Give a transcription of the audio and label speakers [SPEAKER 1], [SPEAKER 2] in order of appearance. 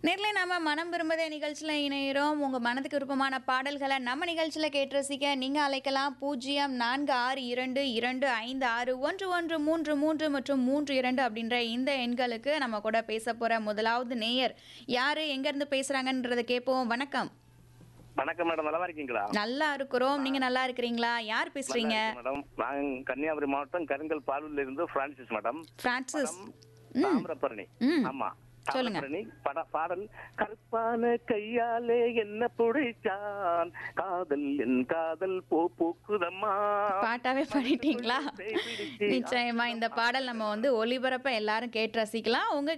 [SPEAKER 1] நேர்ல நாம மனம் விரும்புதே நிகழ்ச்சியில் இணைகிறோம் உங்க மனதுக்கு விருப்பமான பாடல்களை நம்ம நிகழ்ச்சியில் கேட்டு ரசிக்க நீங்க அழைக்கலாம் பூஜ்ஜியம் நான்கு ஆறு இரண்டு இரண்டு ஐந்து ஆறு ஒன்று ஒன்று மூன்று மூன்று மற்றும் மூன்று இரண்டு அப்படின்ற இந்த எண்களுக்கு நம்ம கூட பேச போற முதலாவது நேயர் யாரு எங்க இருந்து பேசுறாங்கன்றத கேட்போம் வணக்கம்
[SPEAKER 2] வணக்கம் மேடம் நல்லா இருக்கீங்களா
[SPEAKER 1] நல்லா இருக்கிறோம் நீங்க நல்லா இருக்கிறீங்களா யார் பேசுறீங்க
[SPEAKER 2] நல்லா இருக்கேன் மேடம் நான் கன்னியாகுமரி மாவட்டம் கருங்கல் பாலூர்ல இருந்து பிரான்சிஸ் மேடம்
[SPEAKER 1] பிரான்சிஸ்
[SPEAKER 2] தாமிரபரணி
[SPEAKER 1] ம்.
[SPEAKER 2] ஆமா
[SPEAKER 1] சொல்லுங்க.
[SPEAKER 2] தாமிரபரணி பட பாடல் கருப்பான கையாலே என்ன புடைச்சான் காதல் என் காதல் பூ பூக்குதம்மா
[SPEAKER 1] பாட்டாவே பாடிட்டீங்களா நிச்சயமா இந்த பாடல் நம்ம வந்து ஒளிபரப்ப எல்லாரும் கேட்டு ரசிக்கலாம் உங்க